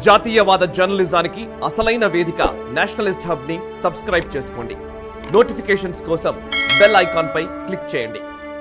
జాతీయవాద జర్నలిజానికి అసలైన వేదిక నేషనలిస్ట్ హబ్ ని సబ్స్క్రైబ్ చేసుకోండి నోటిఫికేషన్స్ కోసం బెల్ ఐకాన్ పై క్లిక్ చేయండి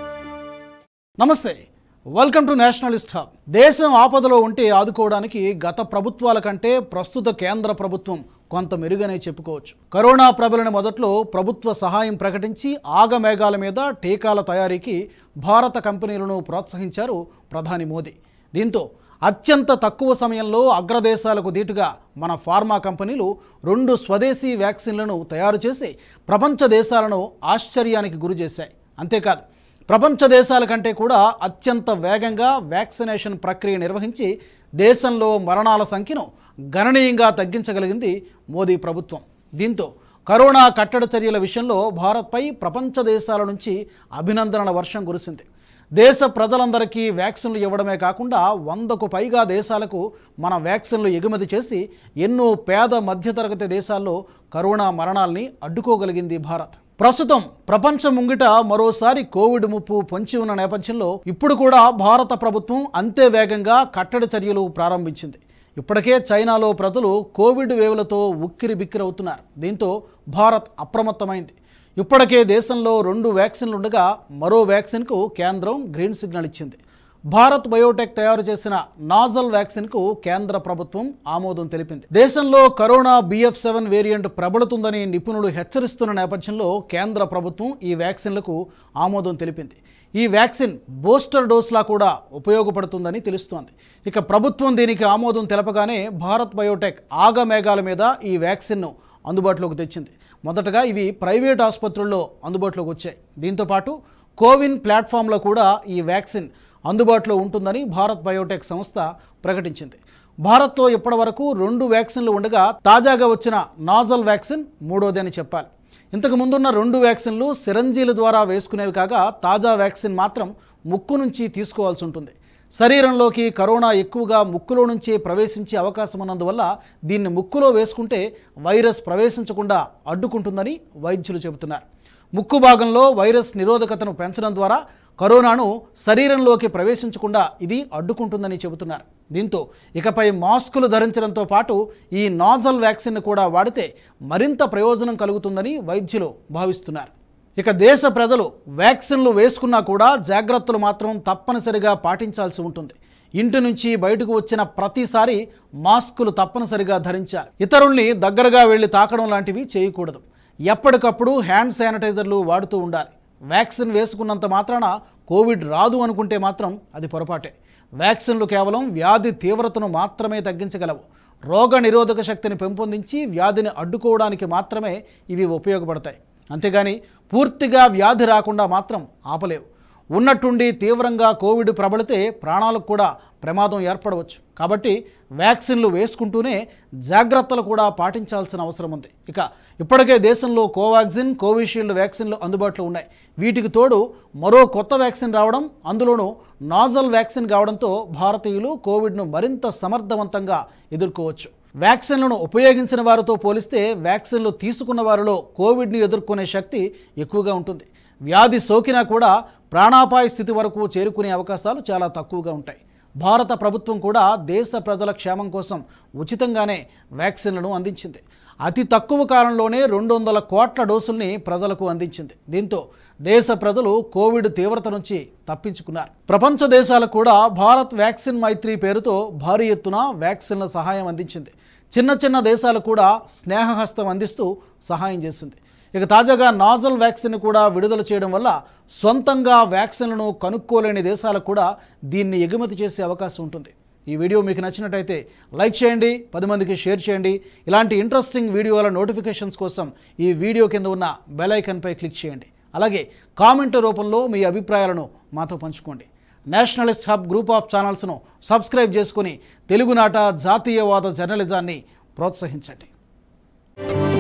నమస్తే వెల్కమ్ టు నేషనలిస్ట్ హబ్ దేశం ఆపదలో ఉంటే ఆదుకోవడానికి గత ప్రభుత్వాల కంటే ప్రస్తుత కేంద్ర ప్రభుత్వం కొంత మెరుగనే చెప్పుకోవచ్చు కరోనా ప్రబలిన మొదట్లో ప్రభుత్వ సహాయం ప్రకటించి ఆగమేఘాల మీద టీకాల తయారీకి భారత కంపెనీలను ప్రోత్సహించారు ప్రధాని మోదీ దీంతో అత్యంత తక్కువ సమయంలో అగ్రదేశాలకు దీటుగా మన ఫార్మా కంపెనీలు రెండు స్వదేశీ వ్యాక్సిన్లను తయారు చేసి ప్రపంచ దేశాలను ఆశ్చర్యానికి గురి చేశాయి అంతేకాదు ప్రపంచ దేశాల కంటే కూడా అత్యంత వేగంగా వ్యాక్సినేషన్ ప్రక్రియ నిర్వహించి దేశంలో మరణాల సంఖ్యను గణనీయంగా తగ్గించగలిగింది మోదీ ప్రభుత్వం దీంతో కరోనా కట్టడి చర్యల విషయంలో భారత్పై ప్రపంచ దేశాల నుంచి అభినందనల వర్షం కురిసింది దేశ ప్రజలందరికీ వ్యాక్సిన్లు ఇవ్వడమే కాకుండా వందకు పైగా దేశాలకు మన వ్యాక్సిన్లు ఎగుమతి చేసి ఎన్నో పేద మధ్యతరగతి దేశాల్లో కరోనా మరణాల్ని అడ్డుకోగలిగింది భారత్ ప్రస్తుతం ప్రపంచం ముంగిట మరోసారి కోవిడ్ ముప్పు పొంచి ఉన్న నేపథ్యంలో ఇప్పుడు కూడా భారత ప్రభుత్వం అంతే వేగంగా కట్టడి చర్యలు ప్రారంభించింది ఇప్పటికే చైనాలో ప్రజలు కోవిడ్ వేవులతో ఉక్కిరి బిక్కిరవుతున్నారు దీంతో భారత్ అప్రమత్తమైంది ఇప్పటికే దేశంలో రెండు వ్యాక్సిన్లు ఉండగా మరో వ్యాక్సిన్కు కేంద్రం గ్రీన్ సిగ్నల్ ఇచ్చింది భారత్ బయోటెక్ తయారు చేసిన నాజల్ వ్యాక్సిన్కు కేంద్ర ప్రభుత్వం ఆమోదం తెలిపింది దేశంలో కరోనా బిఎఫ్ సెవెన్ వేరియంట్ ప్రబలుతుందని నిపుణులు హెచ్చరిస్తున్న నేపథ్యంలో కేంద్ర ప్రభుత్వం ఈ వ్యాక్సిన్లకు ఆమోదం తెలిపింది ఈ వ్యాక్సిన్ బూస్టర్ డోస్లా కూడా ఉపయోగపడుతుందని తెలుస్తోంది ఇక ప్రభుత్వం దీనికి ఆమోదం తెలపగానే భారత్ బయోటెక్ ఆగమేఘాల మీద ఈ వ్యాక్సిన్ను అందుబాటులోకి తెచ్చింది మొదటగా ఇవి ప్రైవేట్ ఆసుపత్రుల్లో అందుబాటులోకి వచ్చాయి దీంతోపాటు కోవిన్ ప్లాట్ఫామ్లో కూడా ఈ వ్యాక్సిన్ అందుబాటులో ఉంటుందని భారత్ బయోటెక్ సంస్థ ప్రకటించింది భారత్లో ఇప్పటివరకు రెండు వ్యాక్సిన్లు ఉండగా తాజాగా వచ్చిన నాజల్ వ్యాక్సిన్ మూడోది అని చెప్పాలి ఇంతకు ముందున్న రెండు వ్యాక్సిన్లు సిరంజీల ద్వారా వేసుకునేవి కాగా తాజా వ్యాక్సిన్ మాత్రం ముక్కు నుంచి తీసుకోవాల్సి ఉంటుంది శరీరంలోకి కరోనా ఎక్కువగా ముక్కులో నుంచే ప్రవేశించే అవకాశం ఉన్నందువల్ల దీన్ని ముక్కులో వేసుకుంటే వైరస్ ప్రవేశించకుండా అడ్డుకుంటుందని వైద్యులు చెబుతున్నారు ముక్కు భాగంలో వైరస్ నిరోధకతను పెంచడం ద్వారా కరోనాను శరీరంలోకి ప్రవేశించకుండా ఇది అడ్డుకుంటుందని చెబుతున్నారు దీంతో ఇకపై మాస్కులు ధరించడంతో పాటు ఈ నాజల్ వ్యాక్సిన్ కూడా వాడితే మరింత ప్రయోజనం కలుగుతుందని వైద్యులు భావిస్తున్నారు ఇక దేశ ప్రజలు వ్యాక్సిన్లు వేసుకున్నా కూడా జాగ్రత్తలు మాత్రం తప్పనిసరిగా పాటించాల్సి ఉంటుంది ఇంటి నుంచి బయటకు వచ్చిన ప్రతిసారి మాస్కులు తప్పనిసరిగా ధరించాలి ఇతరుల్ని దగ్గరగా వెళ్ళి తాకడం లాంటివి చేయకూడదు ఎప్పటికప్పుడు హ్యాండ్ శానిటైజర్లు వాడుతూ ఉండాలి వ్యాక్సిన్ వేసుకున్నంత మాత్రాన కోవిడ్ రాదు అనుకుంటే మాత్రం అది పొరపాటే వ్యాక్సిన్లు కేవలం వ్యాధి తీవ్రతను మాత్రమే తగ్గించగలవు రోగ నిరోధక శక్తిని పెంపొందించి వ్యాధిని అడ్డుకోవడానికి మాత్రమే ఇవి ఉపయోగపడతాయి అంతేగాని పూర్తిగా వ్యాధి రాకుండా మాత్రం ఆపలేవు ఉన్నట్టుండి తీవ్రంగా కోవిడ్ ప్రబలితే ప్రాణాలకు కూడా ప్రమాదం ఏర్పడవచ్చు కాబట్టి వ్యాక్సిన్లు వేసుకుంటూనే జాగ్రత్తలు కూడా పాటించాల్సిన అవసరం ఉంది ఇక ఇప్పటికే దేశంలో కోవాక్సిన్ కోవిషీల్డ్ వ్యాక్సిన్లు అందుబాటులో ఉన్నాయి వీటికి తోడు మరో కొత్త వ్యాక్సిన్ రావడం అందులోనూ నాజల్ వ్యాక్సిన్ కావడంతో భారతీయులు కోవిడ్ను మరింత సమర్థవంతంగా ఎదుర్కోవచ్చు వ్యాక్సిన్లను ఉపయోగించిన వారితో పోలిస్తే వ్యాక్సిన్లు తీసుకున్న వారిలో కోవిడ్ని ఎదుర్కొనే శక్తి ఎక్కువగా ఉంటుంది వ్యాధి సోకినా కూడా ప్రాణాపాయ స్థితి వరకు చేరుకునే అవకాశాలు చాలా తక్కువగా ఉంటాయి భారత ప్రభుత్వం కూడా దేశ ప్రజల క్షేమం కోసం ఉచితంగానే వ్యాక్సిన్లను అందించింది అతి తక్కువ కాలంలోనే రెండు వందల కోట్ల డోసుల్ని ప్రజలకు అందించింది దీంతో దేశ ప్రజలు కోవిడ్ తీవ్రత నుంచి తప్పించుకున్నారు ప్రపంచ దేశాలకు కూడా భారత్ వ్యాక్సిన్ మైత్రి పేరుతో భారీ ఎత్తున వ్యాక్సిన్ల సహాయం అందించింది చిన్న చిన్న దేశాలు కూడా స్నేహహస్తం అందిస్తూ సహాయం చేసింది ఇక తాజాగా నాజల్ వ్యాక్సిన్ కూడా విడుదల చేయడం వల్ల సొంతంగా వ్యాక్సిన్లను కనుక్కోలేని దేశాలకు కూడా దీన్ని ఎగుమతి చేసే అవకాశం ఉంటుంది ఈ వీడియో మీకు నచ్చినట్టయితే లైక్ చేయండి పది మందికి షేర్ చేయండి ఇలాంటి ఇంట్రెస్టింగ్ వీడియోల నోటిఫికేషన్స్ కోసం ఈ వీడియో కింద ఉన్న బెల్ ఐకన్పై క్లిక్ చేయండి అలాగే కామెంట్ రూపంలో మీ అభిప్రాయాలను మాతో పంచుకోండి నేషనలిస్ట్ హబ్ గ్రూప్ ఆఫ్ ఛానల్స్ను సబ్స్క్రైబ్ చేసుకుని తెలుగునాట జాతీయవాద జర్నలిజాన్ని ప్రోత్సహించండి